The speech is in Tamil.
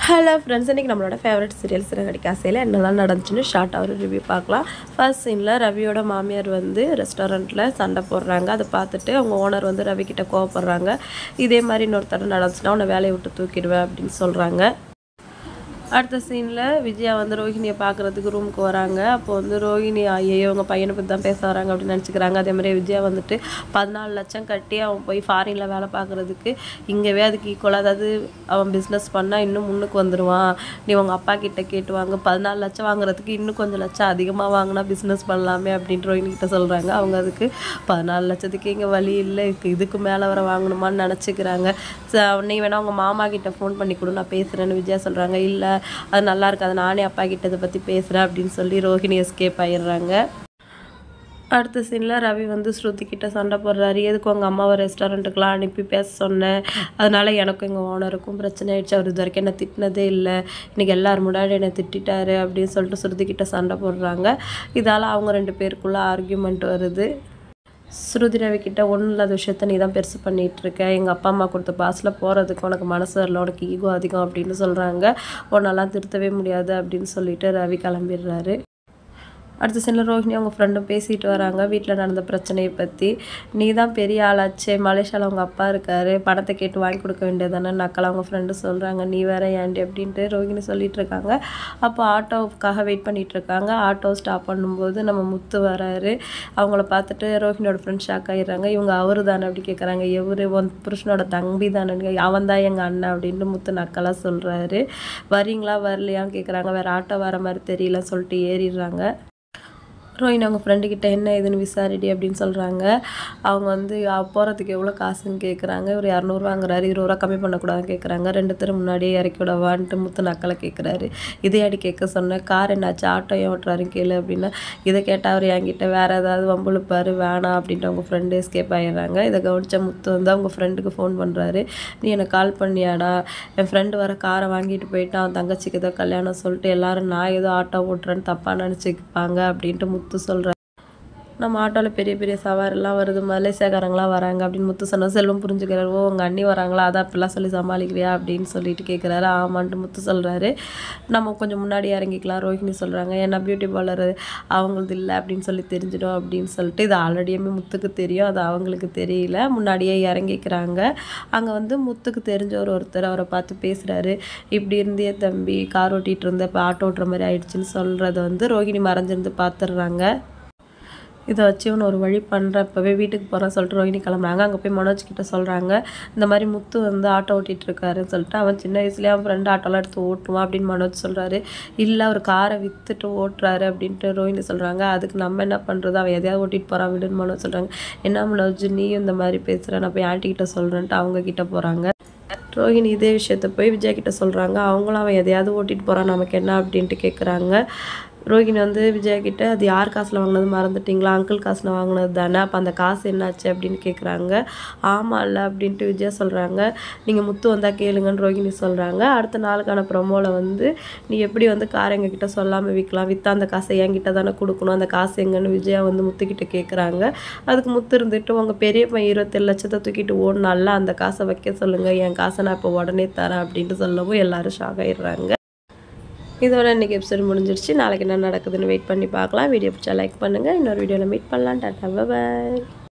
ஹலோ ஃப்ரெண்ட்ஸ் இன்றைக்கி நம்மளோட ஃபேவரட் சீரியல் சிறகடி காசையில் என்னெல்லாம் நடந்துச்சுன்னு ஷார்ட்டாக ஒரு ரிவ்யூ பார்க்கலாம் ஃபர்ஸ்ட் சீனில் ரவியோட மாமியார் வந்து ரெஸ்டாரண்ட்டில் சண்டை போடுறாங்க அதை பார்த்துட்டு அவங்க ஓனர் வந்து ரவி கிட்ட கோவப்படுறாங்க இதே மாதிரி இன்னொரு தடவை நடந்துச்சுன்னா உன்னை வேலையை விட்டு தூக்கிடுவேன் அப்படின்னு சொல்கிறாங்க அடுத்த சீனில் விஜயா வந்து ரோஹிணியை பார்க்குறதுக்கு ரூமுக்கு வராங்க அப்போ வந்து ரோஹிணி ஐயோ உங்கள் பையனை பற்றி தான் பேச வராங்க அப்படின்னு நினச்சிக்கிறாங்க அதே மாதிரி விஜயா வந்துட்டு பதினாலு லட்சம் கட்டி அவன் போய் ஃபாரினில் வேலை பார்க்குறதுக்கு இங்கேவே அதுக்கு ஈக்குவலாக அதாவது அவன் பிஸ்னஸ் பண்ணால் இன்னும் முன்னுக்கு வந்துடுவான் நீ உங்கள் அப்பா கிட்ட கேட்டு வாங்க பதினாலு லட்சம் வாங்குறதுக்கு இன்னும் கொஞ்சம் லட்சம் அதிகமாக வாங்கினா பிஸ்னஸ் பண்ணலாமே அப்படின்ட்டு ரோஹிணி கிட்ட சொல்கிறாங்க அவங்க அதுக்கு பதினாலு லட்சத்துக்கு இங்கே வழி இல்லை இதுக்கு- இதுக்கு மேலே வர வாங்கணுமான்னு நினச்சிக்கிறாங்க நீ வேணா உங்கள் மாமா கிட்ட ஃபோன் பண்ணி கொடு நான் பேசுகிறேன்னு விஜயா சொல்கிறாங்க இல்லை அது நல்லா இருக்காது நானே அப்பா கிட்ட இதை பற்றி பேசுகிறேன் அப்படின்னு சொல்லி ரோஹிணி எஸ்கேப் ஆயிடுறாங்க அடுத்த சீனில் ரவி வந்து ஸ்ருதி கிட்ட சண்டை போடுறாரு எதுக்கு உங்கள் அம்மாவை ரெஸ்டாரண்ட்டுக்கெலாம் அனுப்பி பேச சொன்னேன் அதனால எனக்கும் எங்கள் ஓனருக்கும் பிரச்சனை ஆயிடுச்சு அவர் இது வரைக்கும் என்ன திட்டினதே இல்லை இன்னைக்கு எல்லாரும் முன்னாடி என்னை திட்டிட்டாரு அப்படின்னு சொல்லிட்டு ஸ்ருதி கிட்ட சண்டை போடுறாங்க இதால் அவங்க ரெண்டு பேருக்குள்ள ஆர்கியூமெண்ட் வருது ஸ்ருதி ரவி கிட்ட ஒன்றும் இல்லாத விஷயத்த நீ தான் பெருசு பண்ணிட்டு இருக்க எங்கள் அப்பா அம்மா கொடுத்த பாஸில் போகிறதுக்கு உனக்கு மனசு வரல உனக்கு ஈகோ அதிகம் அப்படின்னு சொல்கிறாங்க உன்னெல்லாம் திருத்தவே முடியாது அப்படின்னு சொல்லிட்டு ரவி கிளம்பிடுறாரு அடுத்த சீனில் ரோஹிணி அவங்க ஃப்ரெண்டும் பேசிட்டு வராங்க வீட்டில் நடந்த பிரச்சனையை பற்றி நீ தான் பெரிய ஆளாச்சே மலேசியாவில் அவங்க அப்பா இருக்காரு பணத்தை கேட்டு வாங்கி கொடுக்க வேண்டியதானே நக்கல் அவங்க ஃப்ரெண்டு சொல்கிறாங்க நீ வேற ஏன்டி அப்படின்ட்டு ரோஹிணி சொல்லிட்டு இருக்காங்க அப்போ ஆட்டோவுக்காக வெயிட் பண்ணிட்டு இருக்காங்க ஆட்டோ ஸ்டாப் பண்ணும்போது நம்ம முத்து வராரு அவங்கள பார்த்துட்டு ரோஹிணியோட ஃப்ரெண்ட் ஷாக் ஆயிடுறாங்க இவங்க அவரு தானே அப்படி கேட்குறாங்க எவரு உன் புருஷனோட தம்பி தானே அவன் தான் எங்கள் அண்ணன் அப்படின்ட்டு முத்து நக்கலாக சொல்கிறாரு வரீங்களா வரலையான்னு கேட்குறாங்க வேறு ஆட்டோ வர மாதிரி தெரியல சொல்லிட்டு ஏறிடுறாங்க ரோஹினி அவங்க ஃப்ரெண்டு கிட்ட என்ன ஏதுன்னு விசாரிடி அப்படின்னு சொல்கிறாங்க அவங்க வந்து போகிறதுக்கு எவ்வளோ காசுன்னு கேட்குறாங்க ஒரு இரநூறுவாங்கிறாரு இருபது ரூபா கம்மி பண்ணக்கூடாதுன்னு கேட்குறாங்க ரெண்டு பேரும் முன்னாடியே இறக்கி விடவான்ட்டு முத்து நக்கலை கேட்குறாரு இதே அடி கேட்க சொன்னேன் கார் என்னாச்சு ஆட்டோ ஏன் ஓட்டுறாருன்னு கேளு அப்படின்னா இதை கேட்டால் அவர் என்கிட்ட வேறு ஏதாவது வம்புழுப்பாரு வேணாம் அப்படின்ட்டு அவங்க ஃப்ரெண்டு எஸ்கேப் ஆயிடுறாங்க இதை கவனிச்ச முத்து வந்து அவங்க ஃப்ரெண்டுக்கு ஃபோன் பண்ணுறாரு நீ எனக்கு கால் பண்ணியாடா என் ஃப்ரெண்டு வர காரை வாங்கிட்டு போயிட்டு அவன் தங்கச்சிக்கு ஏதோ கல்யாணம் சொல்லிட்டு எல்லாரும் நான் ஏதோ ஆட்டோ ஓட்டுறேன்னு தப்பாக நினச்சிப்பாங்க அப்படின்ட்டு முத்து சொல்கிறார் நம்ம ஆட்டோவில் பெரிய பெரிய சவாரிலாம் வருது மலேசியாக்காரங்களாம் வராங்க அப்படின்னு முத்து சொன்ன செல்வம் புரிஞ்சுக்கிறாரு ஓ உங்கள் அண்ணி வராங்களா அதான் இப்படிலாம் சொல்லி சமாளிக்கிறியா அப்படின்னு சொல்லிட்டு கேட்குறாரு ஆமான்ட்டு முத்து சொல்கிறாரு நம்ம கொஞ்சம் முன்னாடி இறங்கிக்கலாம் ரோஹிணி சொல்கிறாங்க ஏன்னா பியூட்டி பார்லர் அவங்களது இல்லை அப்படின்னு சொல்லி தெரிஞ்சிடும் அப்படின்னு சொல்லிட்டு இது ஆல்ரெடியுமே முத்துக்கு தெரியும் அது அவங்களுக்கு தெரியல முன்னாடியே இறங்கிக்கிறாங்க அங்கே வந்து முத்துக்கு தெரிஞ்சவர் ஒருத்தர் அவரை பார்த்து பேசுகிறாரு இப்படி இருந்தே தம்பி கார் ஓட்டிகிட்டு இருந்த இப்போ ஆட்டோ ஓட்டுற மாதிரி ஆயிடுச்சுன்னு சொல்கிறத வந்து ரோஹிணி மறைஞ்சிருந்து பார்த்துடுறாங்க இதை வச்சு இவன் ஒரு வழி பண்ணுற இப்போவே வீட்டுக்கு போகிறேன் சொல்லிட்டு ரோஹிணி கிளம்புறாங்க அங்கே போய் மனோஜ் கிட்ட சொல்கிறாங்க இந்த மாதிரி முத்து வந்து ஆட்டோ ஓட்டிகிட்டு இருக்காருன்னு சொல்லிட்டு அவன் சின்ன வயசுலேயே அவன் ஃப்ரெண்டு ஆட்டோலாம் எடுத்து ஓட்டுவான் அப்படின்னு மனோஜ் சொல்கிறாரு இல்லை அவர் காரை விற்றுட்டு ஓட்டுறாரு அப்படின்ட்டு ரோஹிணி சொல்கிறாங்க அதுக்கு நம்ம என்ன பண்ணுறது அவன் எதையாவது ஓட்டிகிட்டு போகிறான் விடுன்னு மனோஜ் சொல்கிறாங்க என்ன மனோஜ் நீயும் இந்த மாதிரி பேசுகிற நான் போய் ஆண்டி கிட்ட சொல்கிறேன்ட்டு அவங்க கிட்ட போகிறாங்க ரோஹிணி இதே விஷயத்த போய் விஜய் கிட்ட சொல்கிறாங்க அவங்களும் அவன் எதையாவது ஓட்டிகிட்டு போகிறான் நமக்கு என்ன அப்படின்ட்டு கேட்குறாங்க ரோஹிணி வந்து விஜய் கிட்ட அது யார் காசில் வாங்கினது மறந்துட்டீங்களா அங்கிள் காசில் வாங்கினது தானே அப்போ அந்த காசு என்னாச்சு அப்படின்னு கேட்குறாங்க ஆமாம் இல்லை அப்படின்ட்டு விஜய் சொல்கிறாங்க நீங்கள் முத்து வந்தால் கேளுங்கன்னு ரோஹிணி சொல்கிறாங்க அடுத்த நாளுக்கான ப்ரொமோவில் வந்து நீ எப்படி வந்து கார் எங்ககிட்ட சொல்லாமல் விற்கலாம் விற்றா அந்த காசை என்கிட்ட தானே கொடுக்கணும் அந்த காசு எங்கன்னு விஜயா வந்து முத்துக்கிட்ட கேட்குறாங்க அதுக்கு முத்து இருந்துட்டு உங்கள் பெரிய பையன் இருபத்தேழு லட்சத்தை தூக்கிட்டு ஓடினால அந்த காசை வைக்க சொல்லுங்கள் என் காசை நான் இப்போ உடனே தரேன் அப்படின்ட்டு சொல்லவும் எல்லாரும் ஷாக் ஆயிடுறாங்க இதோட இன்றைக்கி எபிசோட் முடிஞ்சிருச்சு நாளைக்கு என்ன நடக்குதுன்னு வெயிட் பண்ணி பார்க்கலாம் வீடியோ பிடிச்சா லைக் பண்ணுங்கள் இன்னொரு வீடியோவில் மீட் பண்ணலாம் டாட்டா பாய்